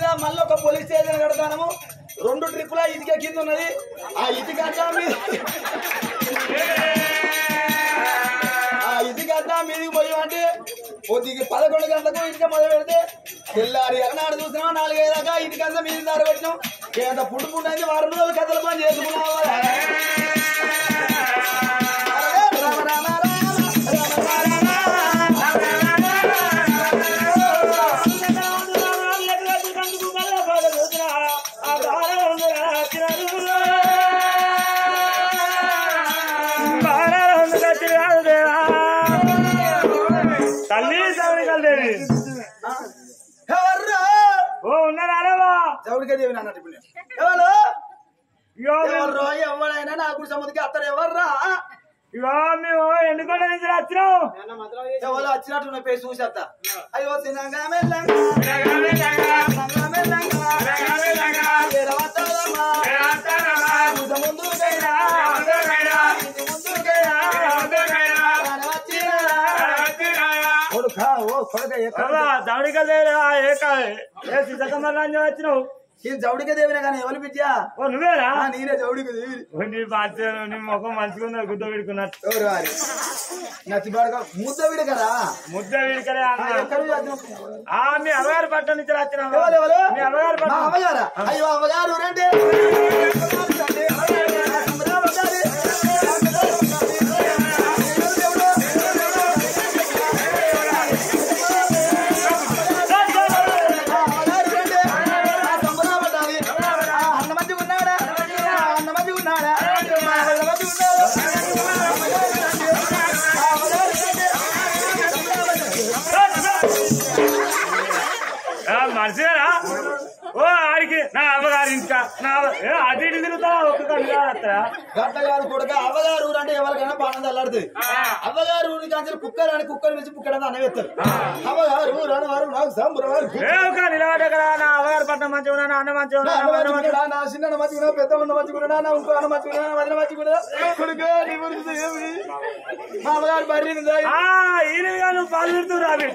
మళ్ళీ ఒక police station కడతాము రెండు ట్రిప్పుల ఇటుక కింద ఉన్నది ఆ ఇటుక అడ్డా మీద ఆ ఇటుక అడ్డా మీదకి పోయి అంటే కొద్దిగా పదకొండు గంటలకు ఇటుక మొదలు పెడితే తెల్లారి ఎక్కనాడు చూసినా నాలుగైదు దాకా ఇటుక అంతా మీద దారి పెట్టినాం ఏదో పుట్టు పుట్టు అయితే వారం రోజులు కథలు పని చేసుకున్నాం రామ రామ రామ తల్లి తల్లి కలిదేవి ఎవర్రా ఓ ఉన్నారా చౌడికే దేవి అన్నట్టు ఇప్పుడు నేను. ఎవరు ఇగో ఎవరు ఎవరైనా నాకు సముద్రికి అత్తరు ఎవర్రా ఇగో మేము ఎండుకొండ నుంచి వచ్చినాం ఎవరు వచ్చినట్టు నా పేరు చూసేస్తా అయ్యో తినంగా మెల్లంగా తినంగా మెల్లంగా ఎరవత్తదమ్మా. పూజ ముందుకైనా, ఇంటి ముందుకైనా, రానవచ్చినా. కొడుకా, ఓ కొడుకా, ఎక్కడ దౌడి కలిదేవి ఏ కాదు ఏ సీతకమ్మ రాజ్యం వచ్చినావు ఈ జౌడికే దేవినే కానీ ఎవరు బిడ్డా ఓ నువ్వేనా ఆ, నేనే జౌడికి దేవి ఓ, నీ బాధ్యత నీ ముఖం మంచిగా ఉన్నది గుద్ద పెడుకున్నట్టు ఎవరు వారి నచ్చి బాడుగా ముద్ద విడగరా ముద్ద వీడికలే అన్న ఎక్కడ వచ్చినావు? ఆ మీ అమ్మగారు పట్టణం నుంచి వచ్చినాం ఎవరు ఎవరు మీ అమ్మగారు మా పట్టణం అమ్మగారా అయ్యో అమ్మగారు రండి ఆ, మనిషిగారా ఓ ఆడికి నా అమ్మగారు ఇంకా నా అవ్వ- ఏ, అటు ఇటు తిరుగుతా ఒక్క వస్తాయా గట్టగారు కొడుక అవ్వగారు ఊరు అంటే ఎవరికైనా బాణం తల్లాడుతుంది అవ్వగారు ఊరి కాంచెలు కుక్కర్ అని కుక్కర్ వేసి కుక్కడ అనవేస్తారు అవ్వగారు ఊరు అని వారు నాకు సంబరవారు ఏ ఒక నిలబడ్డ కదా నా అమ్మగారు పట్టణం మంచిగా ఉన్నా నా అన్న మంచిగా ఉన్నా నా నా అన్న మంచిగా మంచిగుడా, నా చిన్న మంచిగా పెద్ద ఉన్న మంచిగా నా ఇంకో అన్న మంచిగా నా వదిన మంచిగా కొడుకు నీ గురించి ఏమి మా అమ్మగారు బర్రీ ఆ, ఈయనగా నువ్వు పాలు పెడుతున్నా అవి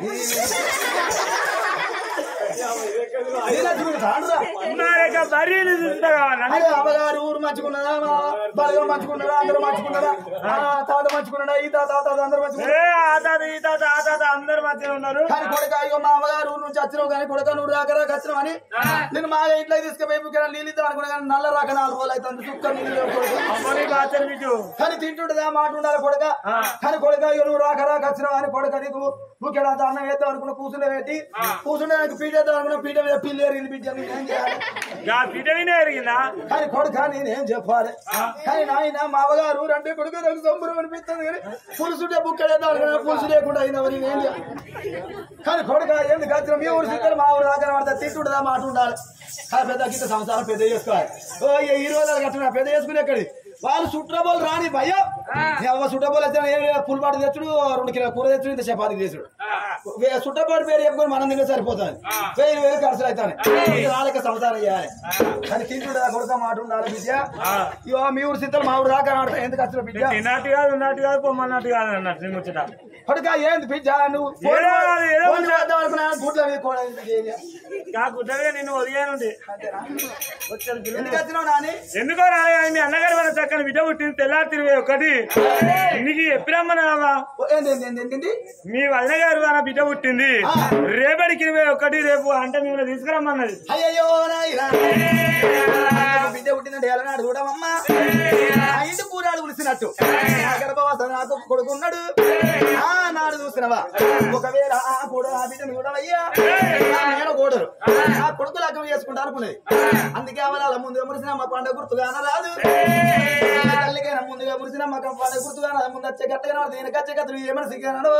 ఉన్నారేక బర్రీలు చూస్తా కావాలా అదే అమ్మగారు ఊరు మంచుకున్నదా మా బలగం మంచుకున్నదా అందరూ మంచుకున్నదా ఆ తాత మంచుకున్నదా ఈ తాత ఆ తాత అందరూ మంచుకున్నారా ఏ ఆ తాత ఈ తాత ఆ తాత అందరు మంచిగా ఉన్నారు కానీ కొడుక అయ్యో మా అమ్మగారు ఊరు నుంచి వచ్చినావు కానీ కొడుక నువ్వు రాక రాక వచ్చినావు అని నేను మా ఇంట్లో తీసుకుపోయి బుక్కి నీళ్ళు ఇద్దాం అనుకున్నా కానీ నల్ల రాక నాలుగు రోజులు అవుతుంది సుక్క నీళ్ళు లేవు కొడుక అమ్మని బాధ్యత మీకు కానీ తింటుండదా మాట ఉండాలి కొడుక కానీ కొడుక అయ్యో నువ్వు రాక రాక వచ్చినావు అని కొడుక నీకు బుక్కెడ అంత అన్నం వేద్దాం అనుకున్న కూర్చుండే పెట్టి కూర్చుండే నాకు పీట వేద్దాం అనుకున్న పీట మీద పిల్లి ఎరిగింది బిడ్డ నేనేం చేయాలి గా విటమిన్ ఎరిగిందా కానీ కొడుక నేనేం చెప్పాలి కానీ నాయన మా అవ్వగారు అంటే కొడుకు నాకు సంబరం అనిపిస్తుంది కానీ పులుసుంటే బుక్కడేద్దాం అనుకున్నా పులుసు లేకుండా అయినవని నేను చేయాలి కానీ కొడుక ఎందుకు వచ్చిన మీ ఊరు సిద్ధలు మా ఊరు దగ్గర పడితే తిట్టుండదా మాట ఉండాలి కానీ పెద్ద గీత సంసారం పెద్ద చేసుకోవాలి ఓ ఈ ఈ రోజులు కట్టిన పెద్ద చేసుకుని ఎక్కడి వాళ్ళు సుట్రబోలు రాని భయం అవ్వ సుట్రబోలు వచ్చిన పుల్పాటు తెచ్చుడు రెండు కిలో కూర తెచ్చుడు ఇంత చపాతి చేసుడు సుట్టపాటు పేరు చెప్పుకొని మనం తింటే సరిపోతుంది వెయ్యి వేలు ఖర్చులు అవుతాయి నాలుక సంసారం చేయాలి కానీ తింటుండదా కొడుక మాట ఉండాలి బిడ్డ ఇవో మీ ఊరు సిద్ధలు మా ఊరు రాక ఆడతా ఎందుకు వచ్చిన బిడ్డ తిన్నట్టు కాదు ఉన్నట్టు కాదు పొమ్మన్నట్టు కాదు అన్నట్టు నీ ముచ్చట కొడుక ఏంది బిడ్డ నువ్వు ఏదో కాదు, ఏదో ఫోన్ చేద్దాం అనుకున్నా గుడ్ల మీద కూడా ఎందుకు చేయలే? కా గుడ్డగా నిన్ను ఒదిగానుంది ఎందుకు వచ్చినావు నాని ఎందుకో రాలే కానీ మీ అన్నగారు మన చక్కని బిడ్డ పుట్టింది తెల్లారి తిరిగి ఒకటి నీకు ఎప్పుడమ్మన్నావా ఓ, ఏంది ఏంది ఏంది ఏంది ఏంది? మీ వదిన గారు మన బిడ్డ పుట్టింది రేపటికి ఇరవై ఒకటి రేపు అంటే మిమ్మల్ని తీసుకురమ్మన్నది అయ్యయ్యో నాయనా. బిడ్డ పుట్టిందంటే ఎలా నాడు చూడమమ్మా ఆ ఇంటి కూరాడు కులిసినట్టు నా గర్భవత నాకు కొడుకున్నాడు ఆ నాడు చూసినవా ఒకవేళ ఆ కూడా ఆ బిడ్డను చూడవయ్యా నేను కూడరు ఆ కొడుకు లగ్గం చేసుకుంటా అనుకునేది అందుకే అవరాల ముందుగా మురిసిన మా పండుగ గుర్తుగాన రాదు తల్లికైనా ముందుగా మురిసిన మా పండుగ గుర్తుగాన ముందు వచ్చే గట్టగా దీనికి వచ్చే గట్టు ఏమైనా సిగ్గాను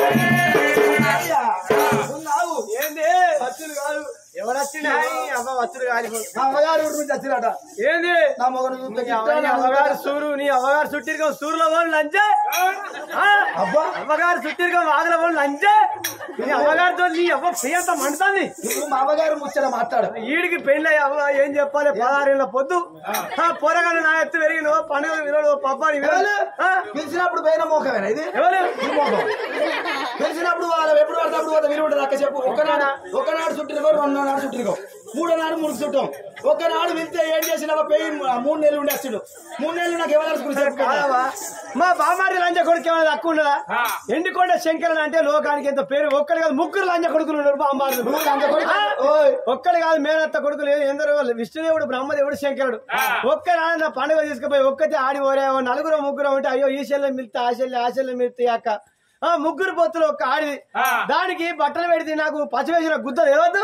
ఉన్నావు ఏంది వచ్చుడు కాదు ఎవరు వచ్చింది అమ్మ వచ్చుడు కాదు మా అమ్మగారు ఊరు నుంచి వచ్చినట ఏంది నా మొగను చూస్తే నీ అవ్వ- నీ అవ్వగారు సూరు నీ అవ్వగారు చుట్టిరుగా సూరులో వాళ్ళు లంచే ఆ? అబ్బా అవ్వగారు చుట్టిరుగా వాగుల వాళ్ళు లంచే నీ అవ్వగారితో నీ అవ్వ ప్రియంత మండుతుంది నువ్వు మా అమ్మగారు ముచ్చట మాట్లాడు ఈడికి పెళ్ళి అవ్వ ఏం చెప్పాలి పదహారేళ్ళ పొద్దు ఆ పొరగాలు నా ఎత్తు పెరిగిన పండుగ వినడు పబ్బాని వినడు ఆ? పిలిచినప్పుడు పోయిన మోకమేనా ఇది ఎవరు ఈ మోకం పిలిచినప్పుడు వాళ్ళు ఎప్పుడు పడితే అప్పుడు పోతే విని ఉంటుంది అక్క చెప్పు ఒకనాడు ఒకనాడు చుట్టిన రెండు నాడు చుట్టిరుకో మూడో నాడు మురుగు చుట్టాం ఒక్క నాడు వెళ్తే ఏం చేసినావా పెయి మూడు నెలలు ఉండే వచ్చాడు మూడు నెలలు నాకు ఎవరు కాదవా? మా బామ్మారి లంజ కొడుకు ఏమైనా తక్కువ ఉండదా ఎండికొండ శంకరన్ అంటే లోకానికి ఎంత పేరు ఒక్కడు కాదు ముగ్గురు లంజ కొడుకులు ఉన్నారు బామ్మారులు ఓయ్ ఒక్కడు కాదు మేనత్త కొడుకులు ఎందరో విష్ణుదేవుడు బ్రహ్మదేవుడు శంకరుడు ఒక్క నాన్న నా పండుగ తీసుకుపోయి ఒక్కతే ఆడి ఓరే నలుగురు ముగ్గురు ఉంటే అయ్యో ఈ శల్యం మిల్తే ఆ శల్యం ఆ శల్యం మిల్తే అక్క ఆ ముగ్గురు పొత్తులు ఒక్క ఆడిది దానికి బట్టలు పెడితే నాకు పచ్చి వేసిన గుద్ద తెలియదు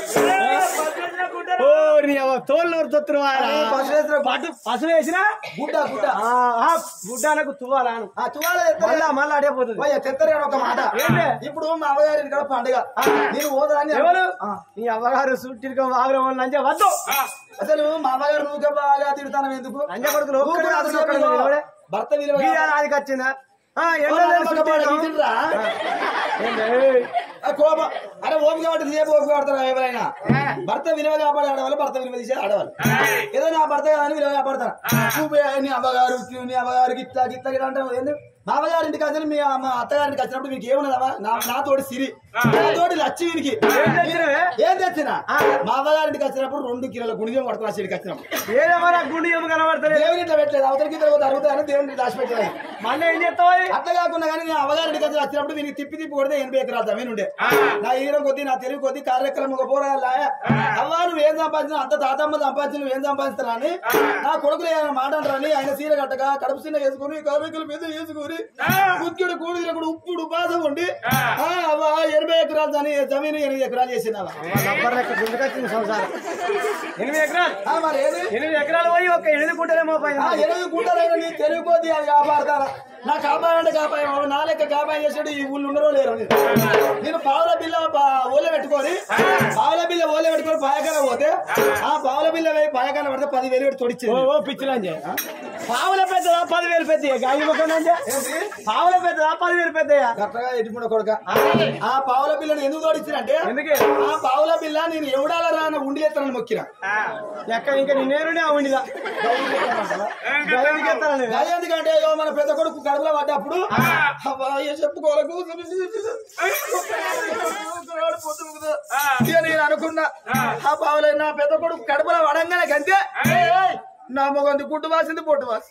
ఓ నీ అవ్వ తోలు నోరు తొత్తురు పచ్చి వేసిన గు- పట్టు పసులు వేసిన గుడ్డ గుడ్డ గుడ్డాలకు తువ్వాలాను ఆ తువాల ఎత్తరా? మళ్ళా మళ్ళా అడే పోతుంది ఓయ్, తెత్తరే అని ఒక మాట ఏంటి? ఇప్పుడు మా అవ్వగారి ఇక్కడ పండుగ నేను పోదని ఎవరు ఆ. నీ అవ్వగారు సుట్టిరికం వాగరం వల్ల లంజ వద్దు అసలు మా అమ్మగారు నువ్వు బాగా తిడతాను ఎందుకు లంజ కొడుకులు ఒక్కడు నువ్వు కాదు, కూడా ఒక్కడు అసలు ఎవడే? భర్త విలువ గీయాల ఆదికి వచ్చిందా ఆ, ఓ, ఎన్నో నా నెలలు మగ పాడ సుట్టిరికం. ఇదిరా? ఏంది? ఏయ్. ఆ కోపం అరే ఓపిక కాబట్టి సేపు ఓపిక పడతారు ఎవరైనా భర్త విలువ కాపాడే ఆడవాళ్ళు భర్త విలువ తీసే ఆడవాళ్ళు ఏదో నా భర్త కానీ విలువ కాపాడతారు నువ్వు నీ అమ్మగారు నీ అమ్మగారికి ఇట్లా గిట్లా గిట్లా అంటే ఏంది మా అమ్మగారి ఇంటికి వచ్చి మీ అమ్మ అత్తగారింటికి వచ్చినప్పుడు మీకు ఏమన్నదమ్మా నా నా తోటి సిరి నా తోటి లచ్చి వీనికి ఏం తెచ్చినవే? ఏం తెచ్చినా మా అమ్మగారింటికి వచ్చినప్పుడు రెండు కిలోల గుణిజం పడుతున్నా సిరికి వచ్చినప్పుడు ఏదేమో నాకు గుండె ఏమో కనబడతలేదు దేవుని ఇట్లా పెట్టలేదు అవతలకి ఇద్దరు అరుగుతాయని దేవుని దాచిపెట్టలేదు మళ్ళీ ఏం చేస్తావు అట్లా కాకుండా కానీ నేను అవగారింటికి వచ్చి వచ్చినప్పుడు వీనికి తిప్పి తిప్పి కొడితే ఎనభై ఎకరాలు జమీన్ ఉండే నా హీరో కొద్ది నా తెలివి కొద్ది కార్యక్రమం ఒక పోరాలా అవ్వా నువ్వు ఏం సంపాదించిన అంత తాతమ్మ సంపాదించిన నువ్వు ఏం సంపాదిస్తారా అని నా కొడుకులు ఏమైనా మాట అంటారని ఆయన సీర కట్టగా కడుపు చిన్న వేసుకుని కార్మికుల మీద వేసుకుని ముఖ్యుడు కూడి కూడా ఉప్పుడు బాధ ఉండి ఆ, అవ్వా ఎనభై ఎకరాలు దాని జమీన్ ఎనిమిది ఎకరాలు చేసినావా నంబర్ లెక్క గుండెకొచ్చింది సంసారం ఎనిమిది ఎకరాలు ఆ, మరి ఏది ఎనిమిది ఎకరాలు పోయి ఒక ఎనిమిది కుంటలేమో పైన ఆ ఎనిమిది గుంటలైన నీ తెలివి కొద్ది అది కాపాడతారా నా కాపాడంటే కాపాయ నా లెక్క కాపాయ చేసాడు ఈ ఊళ్ళు ఉండరో లేరు అని. నేను పావుల బిల్ల పా- ఓలే పెట్టుకొని పావుల బిల్ల ఓలే పెట్టుకొని పాయకాన పోతే ఆ పావుల బిల్ల వేయి పాయకాన పడితే పది వేలు పెట్టి ఓ తొడిచింది ఓ పిచ్చిలంజే పావుల పెద్దదా పదివేలు పెద్దయ్యా గాలి మొక్కనంజే పావుల పెద్దదా పదివేలు పెద్దయ్యా గట్టగా ఎట్టుకున్న కొడుక ఆ పావుల బిల్లను ఎందుకు తోడిచ్చినంటే ఎందుకే ఆ పావుల బిల్ల నేను ఎవడాల రాన ఉండి ఎత్తానని మొక్కిన ఎక్కడ ఇంకా నిన్నేరునే ఉండిదా గదికి ఎత్తాను అది ఎందుకంటే ఇగో మన పెద్ద కొడుకు కడుపులో పడ్డప్పుడు అబ్బా, ఏ చెప్పుకోలకు ఇక నేను అనుకున్నా ఆ పావులై నా పెద్ద కొడుకు కడుపులో పడంగానే కంటే నా మొగంది గుడ్డు వాసింది పొట్టు వాసి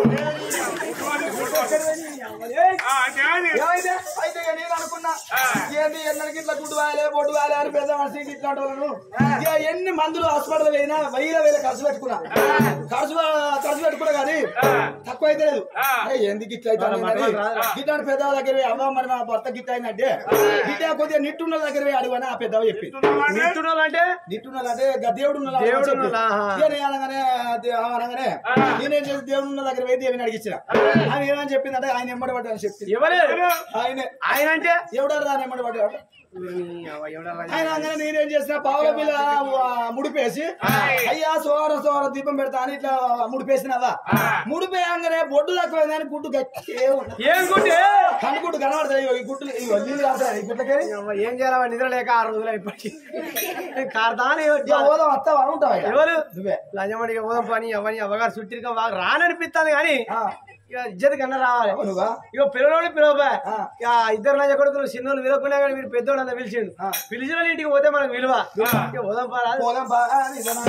ఏమైంది? అయితే ఇక నేను అనుకున్నా ఏంటి ఎన్నడికి ఇట్లా గుడ్డు వాయలే పొట్టు వాయలే అని పెద్ద మనిషికి ఇట్లాంటి వాళ్ళను ఇక ఎన్ని మందులు హాస్పిటల్ పోయినా వెయ్యిల వేల ఖర్చు పెట్టుకున్నా ఖర్చు ఖర్చు పెట్టుకున్నా కానీ తక్కువ అయితే లేదు అరే ఎందుకు ఇట్లా అయితే గిట్లాంటి పెద్ద దగ్గర పోయి, అవ్వ మరి మా భర్త గిట్ట అయిందంటే గిట్ట కొద్దిగా నిట్టున్న దగ్గర పోయి అడుగు అని ఆ పెద్దవ చెప్పి నిత్తుడోలు అంటే నిట్టున్నది అంటే గ- దేవుడు ఉన్న దేవుడు చెప్పి. ఉన్నలా, ఆహా. ఇక నేను అనగానే దే- ఆమె అనగానే నేనేం చేసి దేవుడు ఉన్న దగ్గర పోయి దేవుని అడిగించిన ఆమె ఏమని చెప్పిందంటే ఆయన ఎమ్మడి పడ్డాను చెప్పింది ఎవరు ఆయనే ఆయన అంటే ఎవడారు దాని ఎమ్మడి పడ్డాడు ఎవడరా ఆయన అనగానే నేనేం చేసిన పావుల బిల్ల ఆ, ముడిపేసి అయ్యా సోర సోర దీపం పెడతా అని ఇట్లా ముడిపేసినావా ముడిపోయాంగానే బొడ్డు తక్కువైందని గుడ్డు గట్టే ఉన్నది. ఏం గుడ్డే కనుగుడ్డు కనబడతాయి ఇగో ఈ గుడ్లు ఇగో నీళ్ళు కాస్తాయి ఈ గుడ్లకి అవ్వ, ఏం చేయాలి నిద్ర లేక ఆరు రోజులు అయిపోయి కార్దాని ఇక పోదాం వస్తావా ఉంటావా ఇక? ఎవరు నువ్వే లంజమడికి పోదాం పని అవని అవ్వగారు చుట్టిరిక బాగా రాననిపిస్తాను కానీ ఆ, ఇక ఇజ్జత్ కన్నా రావాలి నువ్వా ఇక పిల్లలోని పిలవబా ఆ. ఇక ఇద్దరు లంజ కొడుకులు చిన్నోళ్ళు విలకున్నా కానీ వీడు పెద్దోడు అన్న పిలిచిండు ఆ. పిలిచిన వాళ్ళ ఇంటికి పోతే మనకు విలువ ఇక పోదాం పా పోదాం బా ఆ, నిజమా?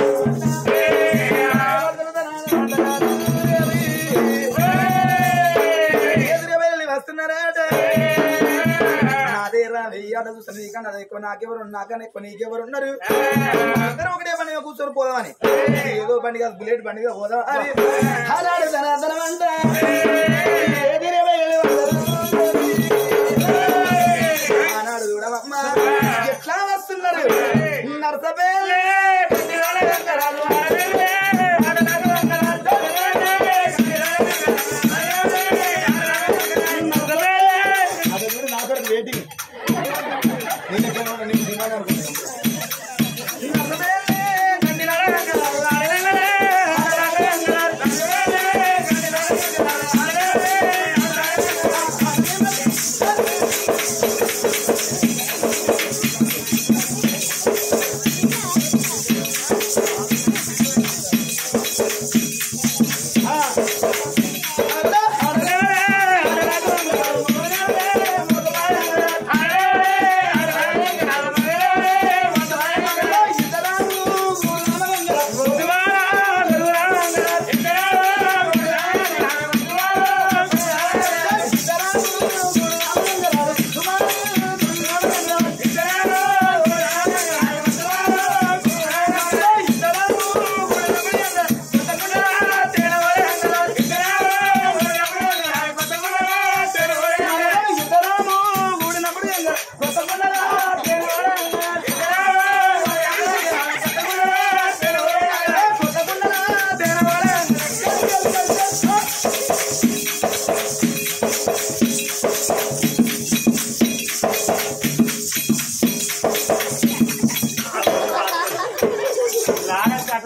ఎదురు వెళ్ళి వస్తున్నారట. నాదే రా వెయ్యాట చూస్తాను నీకన్నా అది ఎక్కువ నాకెవరు నాకన్నా ఎక్కువ నీకెవరు ఉన్నారు అందరం ఒకటే బండిగా కూర్చొని పోదామని ఏదో బండి కాదు బుల్లెట్ బండి మీద పోదాం అని అలాడు ధనాధనం అంట ఎదురు వెళ్ళి వస్తున్నారు. ఆనాడు చూడమమ్మా ఎట్లా వస్తున్నారు నరసపేలే అది కూడా నా కొరకు వెయిటింగ్ నేను ఎక్కడ ఉన్నా, నేను సినిమానే అనుకుంటున్నాను.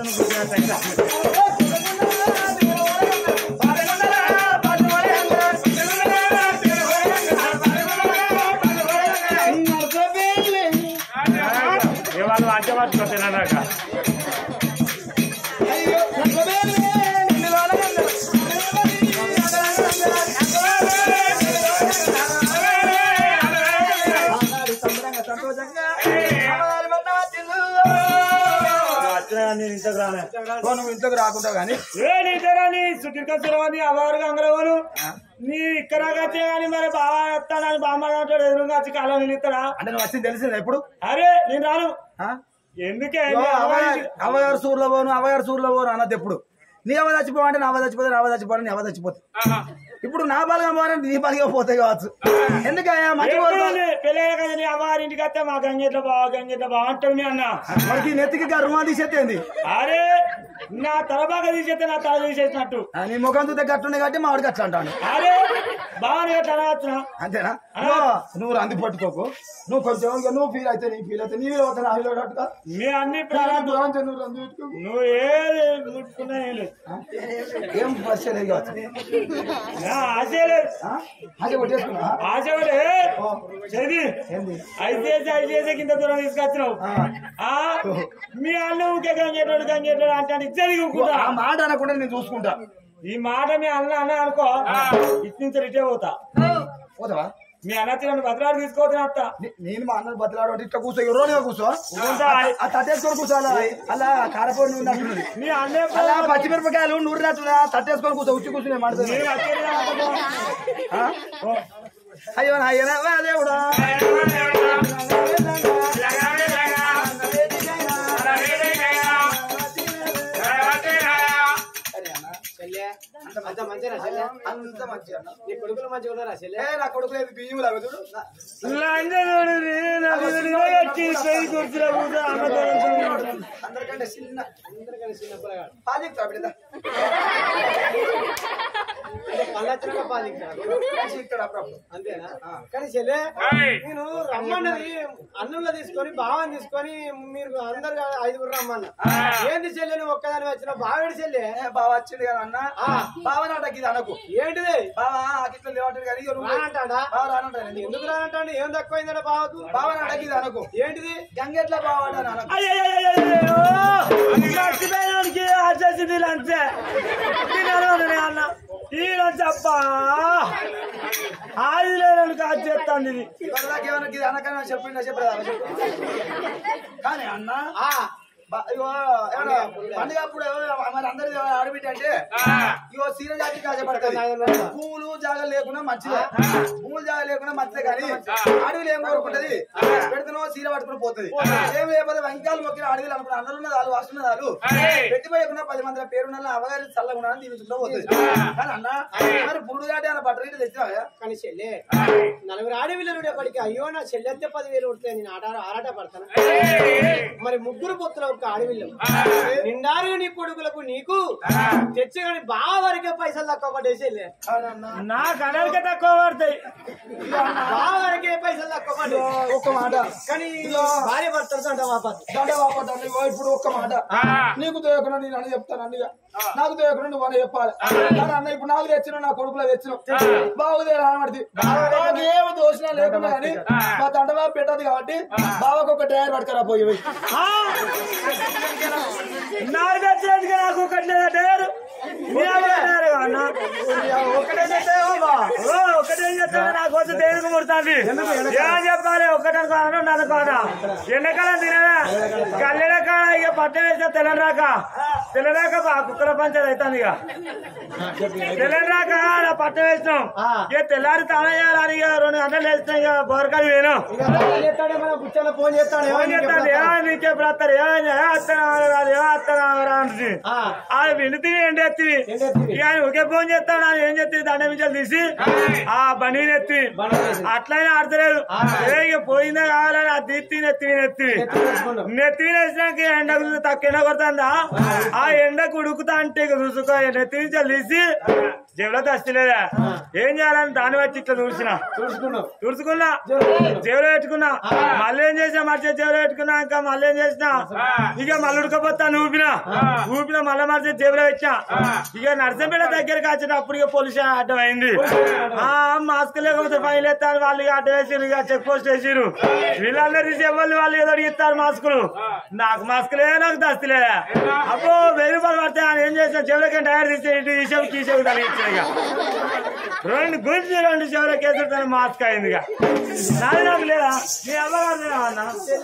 ఇవాళ మంచి పట్టుకొచ్చానన్నాక వచ్చిన నేను ఇంతకు రాలే నువ్వు ఇంట్లోకి రాకుండా కానీ ఏ నీతేరాని సుఖిర్కొచ్చినవని అమ్మవారు గంగరవారు నీ ఇక్కడ వచ్చే కానీ మరి బాగా వస్తాడని బామ్మ అంటాడు ఎదురుగా వచ్చి కాలం నిలుస్తాడా అంటే నువ్వు వచ్చింది తెలిసింది ఎప్పుడు అరే నేను రాను ఆ? ఎందుకే ఇగో అవ్వగారు అవ్వగారు సూర్లో పోను అవ్వగారు సూర్లో పోను అన్నది ఎప్పుడు నీ అవ్వ చచ్చిపోవంటే నా అవ్వ చచ్చిపోతే నా అవ్వ చచ్చిపోతే నీ అవ్వ చచ్చిపోతే ఇప్పుడు నా బలగా పోవాలంటే నీ బలిగా పోతాయి కావచ్చు ఎందుకయ్యా మంచి కోరుకో- పెళ్ళయ్య కదా నీ అమ్మవారి ఇంటికి వస్తే మా గంగెట్ల బావ గంగెట్ల బావ అంటాడు మీ అన్న మనకి నెత్తికి రుమా తీసేత్తేంది అరే నా తల బాగా తీసేస్తే నా తల తీసేసినట్టు ఆ, నీ ముఖం చూస్తే గట్టుండే కాబట్టి మా వాడికి అట్లా అంటాను అరే బాగా ఎట్లా అనవచ్చునా అంతేనా నువ్వు నువ్వు రంది పట్టుకోకు నువ్వు కొంచెం ఇక నువ్వు ఫీల్ అయితే నీ ఫీల్ అయితే నీ అవుతా నా ఫీల్ అవుతా మీ అన్ని ప్రాణాలు నువ్వు రంది పెట్టుకోకు నువ్వు ఏది ముట్టుకున్నా ఏం లేదు ఏం బస్ లేదు కావచ్చు నా ఆశ లేదు ఆ? అదే కొట్టేసుకున్నా ఆశ పడే చదివి ఏంది ఐసీఎస్ ఐసీఎస్ కింద దూరం తీసుకొచ్చినావు ఆ. ఆ మీ అన్న ఊకే గంగేటోడు గంగేటోడు అంటే ఇచ్చేది ఊరుకుంటా ఆ మాట అనకుండా నేను చూసుకుంటా ఈ మాట మీ అన్న అన్న అనుకో ఇటు నుంచి రిటే పోతా పోతావా మీ అన్న తిన భద్రాడు తీసుకోవద్దు అత్త నే- నేను మా అన్నలు బతలాడు అంటే ఇట్లా కూర్చో ఎవరోనిగా కూర్చో కూర్చుంటా. ఆ తట్టేసుకొని కూర్చో అలా అలా కారపొడి నూనె అంటున్నది మీ అన్నే అలా పచ్చిమిరపకాయలు నూరినట్టున్నా తట్టేసుకొని కూర్చో ఉచ్చి కూర్చునే మాట నేను వచ్చేది రాకపో. అయ్యో నా అయ్యనా వా దేవుడా అంత మంచిగా చెల్లె అంత మంచిగా అన్న. నీ కొడుకులు మంచిగా ఉన్నారా చెల్లె ఏ నా కొడుకు లేదు బియ్యం లాగా చూడు నా- లంజనోడు రే, నా మీద నిలబెట్టి చేయి కూర్చుని కూర్చో అన్నతో కూర్చుని. అందరికంటే చిన్న అందరికన్నా చిన్న పిల్లగాడు పాజిక్తా బిడ్డ పళ్ళు వచ్చినాక పాలు ఇస్తాడు. ఇక్కడ అప్పుడప్పుడు అంతేనా కానీ చెల్లె నేను రమ్మన్నది అన్నంలో తీసుకొని బావని తీసుకొని మీరు అందరు ఐదుగురు రమ్మన్న ఏంది చెల్లె నువ్వు ఒక్కదాని వచ్చిన బావేడి చెల్లె ఏ బావ వచ్చింది కదా అన్న ఆ. బావ నాటకి ఇది అనకు ఏంటిది బావా అట్లా లేవట్లేదు కానీ ఇక నువ్వు రానంటాడా బావ రానంటాను ఎందుకు రానంటాడు ఏం తక్కువైందట బావకు బావ నాటకి ఇది అనకు ఏంటిది గంగెట్ల బావ అంటాను అనకు అయ్యయ్యయ్యయ్యో! చచ్చిపోయినానికి ఆచేసింది లంచే తిన్నాను నేను అన్న ఈ లంచ్ అబ్బా ఆది లేనానికి ఆది చేస్తాను ఇది ఇప్పటిదాకా ఏమన్నా ఇది అనకన్నా చెప్పిందా చెప్పరా చెప్పు కానీ అన్న ఆ బా- ఇగో ఏమన్నా పండుగ అప్పుడు ఎవరు మరి అందరి ఆడబిడ్డ అంటే ఇగో సీర జాతి కాజపడుతుంది పూలు జాగలు లేకుండా మంచిదే పూలు జాగ లేకుండా మంచిదే కానీ అడవిలు ఏం కోరుకుంటది పెడుతున్నావు సీర పట్టుకుని పోతుంది ఏం లేకపోతే వంకాయలు మొక్కిన అడవిలు అనుకున్న అందరు ఉన్నది వాళ్ళు వస్తున్నది వాళ్ళు పెట్టిపోయకుండా పది మంది పేరున్న అవగారి చల్లగా ఉన్నారని దీవించుకుంటూ పోతుంది కానీ అన్న మరి పురుడు దాటి అన్న బట్టలు ఇటు తెచ్చినావా కానీ చెల్లె నలుగురు ఆడవిల్లు ఉండేప్పటికి అయ్యో నా చెల్లెత్తే పదివేలు ఉడితే నేను ఆట ఆరాట పడతాను మరి ముగ్గురు పొత్తుల ఒక ఆడవిల్లు నిండారు నీ కొడుకులకు నీకు తెచ్చి కానీ బాగా వరకే పైసలు తక్కువ పడ్డాయి చెల్లె కానీ అన్న నా కడలకే తక్కువ పడతాయి బాగా వరకే పైసలు తక్కువ పడ్డాయి ఒక్క మాట కానీ భార్య భర్తలతో అంట వాపస్ దండ వాపదండి ఇగో ఇప్పుడు ఒక్క మాట నీకు తోయకుండా నేను అని చెప్తాను అన్నయ్య నాకు తోయకుండా నువ్వు అని చెప్పాలి కానీ అన్న ఇప్పుడు నాకు తెచ్చిన నా కొడుకులో తెచ్చిన బాగుదే రానబడి నాకు ఏమి దోషణ లేకుండా కానీ మా దండ బాబు పెట్టదు కాబట్టి బావకు ఒక టైర్ పట్టుకరా పోయి పోయి. ఆ! నాకు తెచ్చేందుకు నాకు ఒకటి లేదా డేరు మీ అమ్మ డేరు అన్న ఒక్కటే తెచ్చావా బా? ఓ, ఒకటేం చెప్తాను నాకు వచ్చి దేవుడికి ముడుతుంది ఏమని చెప్పాలి ఒక్కటి అనుకోను అనుకోనా ఎండాకాలం తినదా కల్లెడ కాడ ఇక పట్ట వేస్తే తెల్లరాక తెల్లరాక బా కుక్కల పంచది అవుతుంది ఇక తెల్లరాక ఆడ పట్ట వేసినాం ఇక తెల్లారి తాళ చేయాలని ఇక రెండు గంటలు వేసినాం ఇక బోరకాలు వేను చేస్తాడే మన బుచ్చలో ఫోన్ చేస్తాడు ఫోన్ చేస్తాను ఏ నీకే బ్రతరు ఏమైంది ఏ అత్తనామరా రాదు ఏ అత్తనామరా అంటుంది ఆ. ఆ విండితివి ఏంటి ఎత్తివి ఏంటెత్తివి? ఇక ఆయన ఒకే ఫోన్ చేస్తాడు ఆయన ఏం చెప్తుంది దండ మించాలు తీసి ఆ బండి ఎత్తి అట్లయినా ఆడతలేదు ఏ ఇక పోయిందే కావాలని ఆ దీప్తి నెత్తి నెత్తి నెత్తి వేసినాక ఎండ తక్కువ ఎండ కొడుతుందా ఆ ఎండకు ఉడుకుతా అంటే ఇక చూసుకో నెత్తి నుంచి తీసి జేబులో దస్తలేదా ఏం చేయాలని దాన్ని వచ్చి ఇట్లా చూసిన చూసుకున్నావు తుడుచుకున్నా జేబులో పెట్టుకున్నా మళ్ళీ ఏం చేసినా మర్చి జేబులో పెట్టుకున్నా ఇంకా మళ్ళీ ఏం చేసినా ఇక మళ్ళీ ఉడకపోతాను ఊపిన ఊపిన మళ్ళీ మర్చి జేబులో పెట్టినా ఇక నర్సంపేట దగ్గరికి వచ్చేటప్పుడు ఇక పోలీస్ అడ్డం అయింది ఆ మాస్క్ లేకపోతే ఫైన్ ఎత్తారు వాళ్ళు ఇక అడ్డం వేసిరు ఇక చెక్ పోస్ట్ వేసిరు వీళ్ళందరూ తీసి ఎవరు వాళ్ళు ఏదో ఇస్తారు మాస్కులు నాకు మాస్క్ లేదా నాకు దస్తి లేదా అబ్బో వెయ్యి రూపాయలు పడతాయి అని ఏం చేసిన చెవులకి టైర్ తీసి ఇటు తీసేవి తీసేవి తగిలిచ్చాను ఇక రెండు గురించి రెండు చెవుల కేసు మాస్క్ అయింది ఇక నాది నాకు లేదా మీ అమ్మగారు లేదా అన్న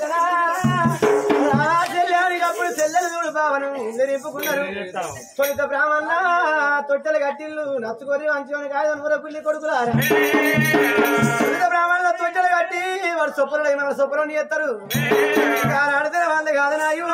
అప్పుడు చెల్లెలు చూడు బావను ఇల్లు నింపుకున్నారు తొలిత బ్రాహ్మణ తొట్టెల గట్టిల్లు నచ్చుకొని మంచిగా కాదు నూర పిల్లి కొడుకులారా తొలిత బ్రాహ్మణుల తొట్టెలు కట్టి వాడు సొప్పులు మన సొప్పులని ఎత్తారు ఆడితే వాళ్ళు కాదు నాయు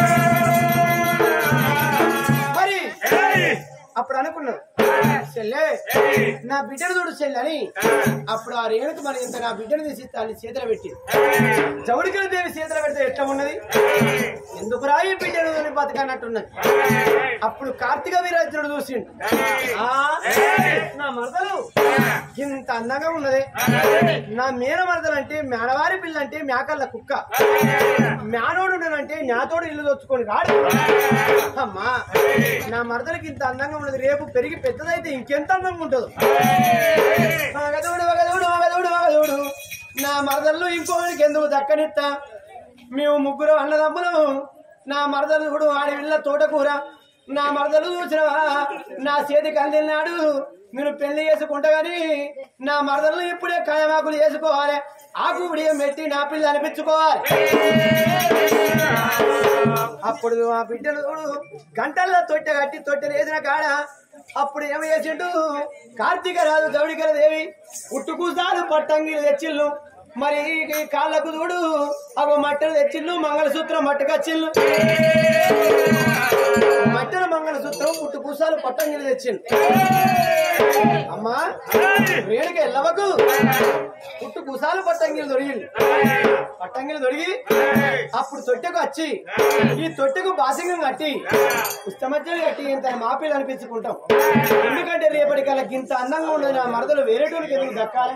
మరి ఏయ్! అప్పుడు అనుకున్నాడు చెల్లె నా బిడ్డను చూడు చెల్లని అప్పుడు ఆ రేణుకు మరి ఇంత నా బిడ్డను తీసి దాన్ని చేతులు పెట్టి చౌడికల దేవి చేతులు పెడితే ఎట్లా ఉన్నది ఎందుకు రాయి బిడ్డను అని బతకన్నట్టున్నది అప్పుడు కార్తీక వీరాజుడు చూసిండు ఆ, నా మరదలు ఇంత అందంగా ఉన్నది నా మీన మరదలు అంటే మేనవారి పిల్ల అంటే మేకల్ల కుక్క మేనోడు అంటే నాతోడు ఇల్లు దొచ్చుకొని రాడు అమ్మా నా మరదలకి ఇంత అందంగా ఉన్నది రేపు పెరిగి పెద్దదైతే ఇంకెంత అందంగా ఉంటుందో మగదోడు మగదోడు మగదోడు మగదోడు నా మరదళ్ళు ఇంకోనికి ఎందుకు దక్కనిస్తా మేము ముగ్గురు అన్నదమ్ములు నా మరదలు చూడు ఆడి వెళ్ళ తోటకూర నా మరదలు చూసినవా నా చేతికి అందినాడు మీరు పెళ్లి చేసుకుంటా గాని నా మరదలు ఇప్పుడే కాయమాకులు చేసుకోవాలి ఆకు బిడియం పెట్టి నా పిల్ల అనిపించుకోవాలి అప్పుడు ఆ బిడ్డలు చూడు గంటల్లో తొట్టె కట్టి తొట్టెలు వేసిన కాడ అప్పుడు ఏమి చేసిండు కార్తీక రాజు దౌడికల దేవి పుట్టుకూసాలు పట్టంగిలు తెచ్చిళ్ళు మరి ఈ కాళ్ళకు చూడు అగో మట్టలు తెచ్చిళ్ళు మంగళసూత్రం మట్టుకచ్చిళ్ళు మట్టల మంగళసూత్రం పుట్టుకూసాలు పట్టంగిలు తెచ్చిండు అమ్మా రేణుక ఎల్లవకు పుట్టు కుసాలు పట్టంగిలు దొరికింది పట్టంగిలు దొరికి అప్పుడు తొట్టెకు వచ్చి ఈ తొట్టెకు బాసింగం కట్టి పుస్తమధ్యలు కట్టి ఇంత మాపిలు అనిపించుకుంటాం ఎందుకంటే రేపటికల్లా ఇంత అందంగా ఉండదు నా మరదలు వేరేటోళ్ళకి ఎందుకు దక్కాలి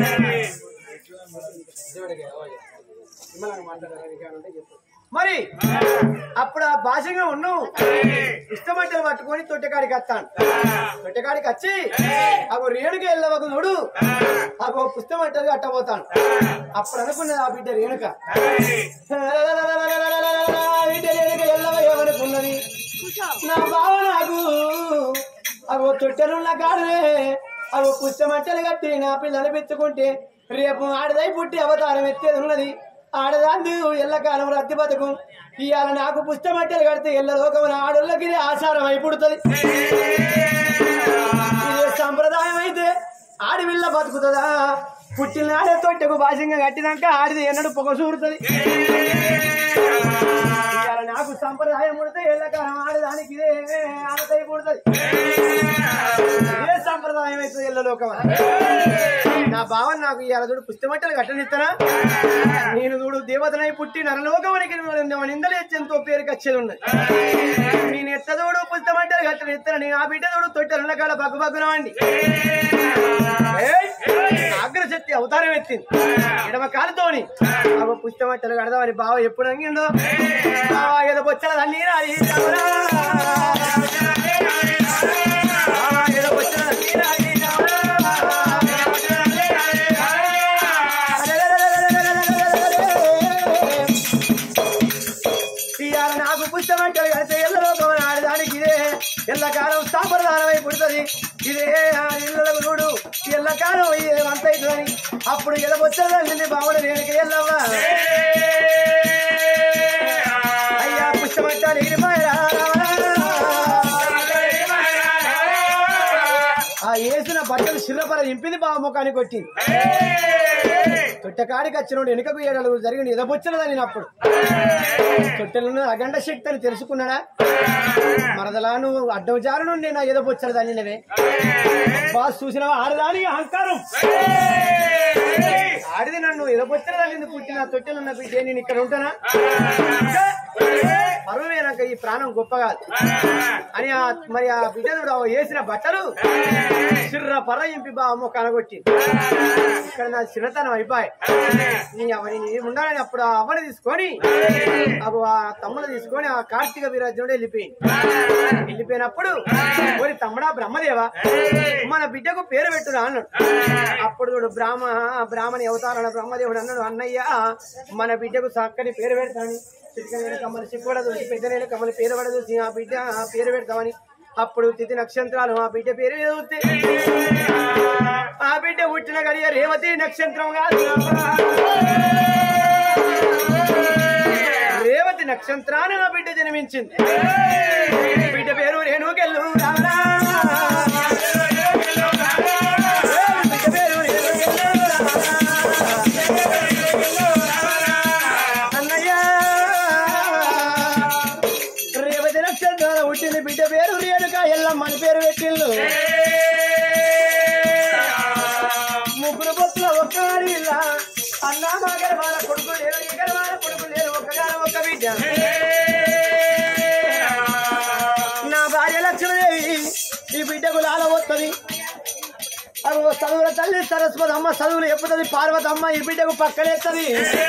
మరి అప్పుడు ఆ భాషగా ఉన్నావు ఇష్టమట్టలు పట్టుకొని తొట్టెకాడికి వస్తాను తొట్టెకాడికి వచ్చి అగో రేణుక వెళ్ళవకు చూడు అగో పుస్తమట్టలు కట్టబోతాను అప్పుడు అనుకున్నది ఆ బిడ్డ రేణుక బిడ్డ రేణుక ఎల్లవ ఏమనుకున్నది నా బావ నాకు అగో తొట్టెలున్న కాడనే అగో పుస్తమట్టలు కట్టి నా పిల్లలు పెట్టుకుంటే రేపు ఆడదై పుట్టి అవతారం ఎత్తేది ఉన్నది ఆడదాంది ఎల్లకాలం రద్ది బతుకు ఇవాళ నాకు పుస్తమట్టలు కడితే ఎల్ల లోకమున ఆడోళ్ళకి ఇది ఆచారం అయిపుడుతుంది ఇదే సంప్రదాయం అయితే ఆడి పిల్ల బతుకుతుందా పుట్టిన ఆడే తొట్టెకు భాషంగా కట్టినాక ఆడిది ఎన్నడు పొగ చూరుతుంది ఇవాళ నాకు సంప్రదాయం పుడితే ఎల్లకాలం ఆడదానికి ఇదే ఆడతై పుడుతుంది ఇదే సంప్రదాయం అవుతుంది ఎల్ల లోకం నా భావన నాకు ఇవాళ చూడు పుస్తమట్టలు కట్టనిస్తానా నేను చూడు దేవతనై పుట్టి నరలోకమునికి నిందలు ఎంతో పేరుకి వచ్చేది ఉన్నది నేను ఎత్త చూడు పుస్తమంటలు కట్టని ఇస్తాను నేను ఆ బిడ్డ చూడు తొట్టెల కాడ బగ్గు బగ్గునవండి అగ్రశక్తి అవతారం ఎత్తింది ఎడమ కాలుతోని అవ పుస్తమంటలు కడదామని బావ ఎప్పుడు అంగిండో బావ ఏదో బొచ్చల తల్లి రాయి రావురా. బావ ఏదో బొచ్చల తల్లి రాయి ఇవాళ నాకు పుస్తమంటలు కలిసి ఎల్లలోకం ఆడదానికి ఇదే ఎల్లకాలం సాంప్రదాయమై పుడుతుంది ఇదే ఆ ఇళ్ళకు చూడు ఎల్లకాలం అంత అవుతుందని అప్పుడు ఎలబొచ్చదండి బావడ వేణుక ఎల్లవ్వ అయ్యా పుస్తమంటాలు ఇరిమాయరా ఆ వేసిన బట్టలు శిరపర ఇంపింది బావ ముఖానికి కొట్టింది తొట్టకాడికి వచ్చినోడు వెనుకకు ఏడాడు జరిగిన ఎదబొచ్చినదని నేను అప్పుడు తొట్టెలను అగండ శక్తి అని తెలుసుకున్నాడా మరదలా నువ్వు అడ్డం జారు నుండి నా ఎదబొచ్చడు దాన్ని నువ్వే బాస్ చూసినావా ఆడదాని అహంకారం ఆడిది నన్ను ఎదబొచ్చడు దాన్ని పుట్టిన తొట్టెలున్న బిడ్డ నేను ఇక్కడ ఉంటానా పరువైనాక ఈ ప్రాణం గొప్ప కాదు అని ఆ మరి ఆ బిడ్డడు వేసిన బట్టలు చిర్ర పర్ర ఇంపి బా అమ్మ కనగొట్టి ఇక్కడ నా చిన్నతనం అయిపోయి నీ అవని ఉండాలని అప్పుడు ఆ అవ్వని తీసుకొని అప్పుడు ఆ తమ్ముడు తీసుకొని ఆ కార్తీక వీరాజునుడు వెళ్ళిపోయింది వెళ్ళిపోయినప్పుడు ఓరి తమ్ముడా బ్రహ్మదేవా మన బిడ్డకు పేరు పెట్టురా అన్నాడు అప్పుడు చూడు బ్రాహ్మ బ్రాహ్మణి అవతారణ బ్రహ్మదేవుడు అన్నాడు అన్నయ్య మన బిడ్డకు చక్కని పేరు పెడతాను చిటికనేని కమ్మలు చిక్కుడ చూసి పెద్దనేని కమ్మలు పేరు పడ చూసి ఆ బిడ్డ ఆ పేరు పెడతామని అప్పుడు తిథి నక్షత్రాలు ఆ బిడ్డ పేరు చదివితే ఆ బిడ్డ పుట్టిన గడియ రేవతి నక్షత్రం కాదు రేవతి నక్షత్రాన్ని ఆ బిడ్డ జన్మించింది బిడ్డ పేరు రేణుకెళ్ళు రామరా. బిడ్డ పేరు రేణుకెళ్ళు రామరా. అన్నయ్య రేవతి నక్షత్రాల పుట్టింది బిడ్డ పేరు రేణుక ఎల్లమ్మని పేరు పెట్టిల్లు ముగ్గురు బొత్తుల ఒక్క అడిగిల్లా అన్నా మగర వాళ్ళ కొడుకు లేరు ఇక్కడ వాళ్ళ కొడుకు లేరు ఒక్కగాన ఒక్క బిడ్డ నా భార్య లక్ష్మీదేవి ఈ బిడ్డకు లాల వస్తుంది అవి చదువుల తల్లి సరస్వతి అమ్మ చదువులు ఎప్పుతుంది పార్వతమ్మ ఈ బిడ్డకు పక్కనేస్తుంది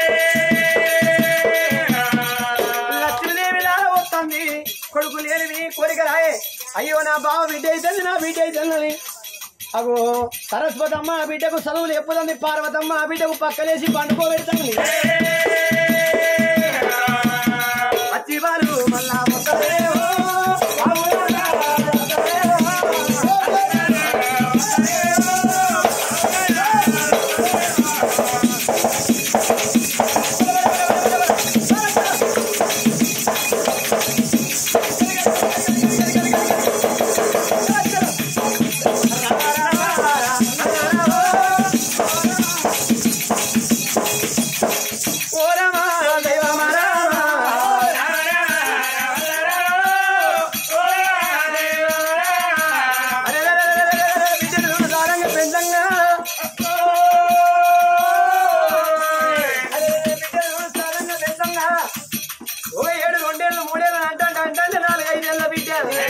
లక్ష్మీదేవి లాల వస్తుంది కొడుకు లేనివి కోరిక రాయే అయ్యో నా బావ బిడ్డ అయితే నా బిడ్డ అయితే అగో సరస్వతమ్మ ఆ బిడ్డకు చదువులు ఎప్పుదంది పార్వతమ్మ ఆ బిడ్డకు పక్కలేసి పండుకోబెడుతుంది అచ్చివాలు మళ్ళా మొక్కలేవో, బావులాగా మొక్కలేవో. ఓ రామా, దైవమా రామా. అరెరెరెరెరెరె, బిడ్డలు దారంగా పెంచంగా. అరే, బిడ్డలు దారంగా పెంచంగా. ఓ ఏడు రెండేళ్ళు మూడేళ్ళు అంటే అంటే నాలుగు ఐదేళ్ళ బిడ్డ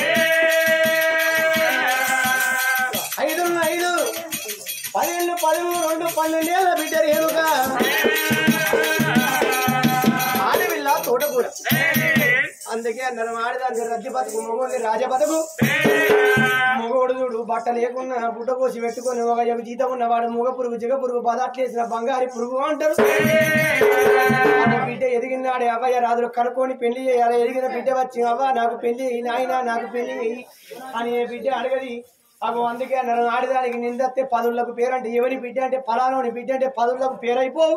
ఐదు ఐదు పదిహేను పదమూడు రెండు పన్నెండేళ్ళ బిడ్డ రేణుగా ఆడవిల్ల తోటకూర అందుకే అన్నారు ఆడదానికి రద్దీ బతుకు మగోడి రాజ బతుకు మగోడు చూడు బట్ట లేకున్నా బుట్ట కోసి పెట్టుకొని ఒక యొక్క జీతం ఉన్నవాడు మొగ పురుగు జిగ పురుగు బదాట్లేసిన బంగారి పురుగు అంటారు ఆ బిడ్డ ఎదిగినాడే అవ్వయ్య రాదులు కనుక్కొని పెళ్లి చేయాలి ఎదిగిన బిడ్డ వచ్చి అవ్వ నాకు పెళ్లి చెయ్యి, నాయనా నాకు పెళ్లి చెయ్యి అని బిడ్డ అడగది అగో అందుకే అన్నారు ఆడదానికి నిందస్తే పదులకు పేరు అంటే ఎవరి బిడ్డ అంటే ఫలానోని బిడ్డ అంటే పదులకు పేరు అయిపోవు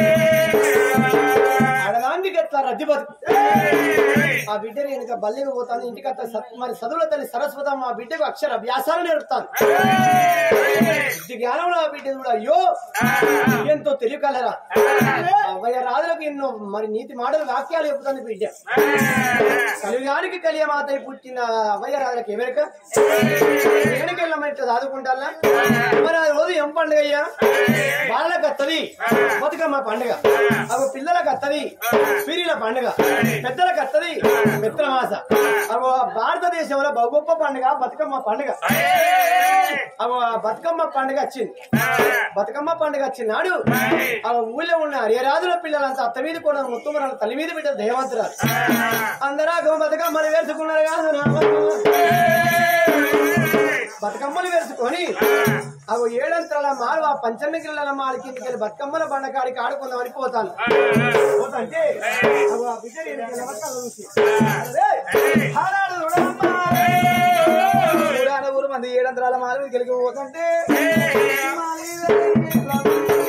ఆడదానికి ఎట్లా రద్దీ బతుకు ఆ బిడ్డని వెనుక బల్లెకి పోతాను ఇంటికి అత్త సత్- మరి చదువుల తల్లి సరస్వతం ఆ బిడ్డకు అక్షర అభ్యాసాలు నేర్పుతాను బుద్ధి జ్ఞానంలో ఆ బిడ్డ కూడా అయ్యో ఎంతో తెలియకలరా అవయ రాజులకు ఎన్నో మరి నీతి మాటలు వాక్యాలు చెప్తాను బిడ్డ కలిగానికి కలియమాత పుట్టిన అవయ రాజులకు ఎవరిక ఎక్కడికి వెళ్ళమని ఇట్లా చదువుకుంటా మరి ఆ రోజు ఏం పండుగ అయ్యా వాళ్ళకి వత్తది బతుకమ్మ పండుగ అవి పిల్లలకు వత్తది పిరిల పండుగ పెద్దలకు వత్తది మిత్ర మాస అవి భారతదేశంలో బహు గొప్ప పండుగ బతుకమ్మ పండుగ అవి బతుకమ్మ పండుగ వచ్చింది బతుకమ్మ పండుగ వచ్చినాడు ఆ ఊళ్ళో ఉన్న హరియరాజుల పిల్లలంతా అత్త మీద కూడా ముత్తుమరాల తల్లి మీద బిడ్డ దేవంతురాలు అందరూ గో బతుకమ్మలు వేసుకున్నారు కాదు నా బతుకమ్మలు వేసుకొని అవి ఏడంతరాల మాలు ఆ పంచమి గిల్లల మాల కిందకి వెళ్ళి బతుకమ్మల బండకాడికి ఆడుకుందామని పోతాను పోతంటే అగో ఆ బిడ్డ ఈయనకి నమస్కారం చూసి, "అరే, హారాడు చూడమ్మా." ఊరాన ఊరు మంది ఏడంతరాల మాలు కలిగి పోతుంటే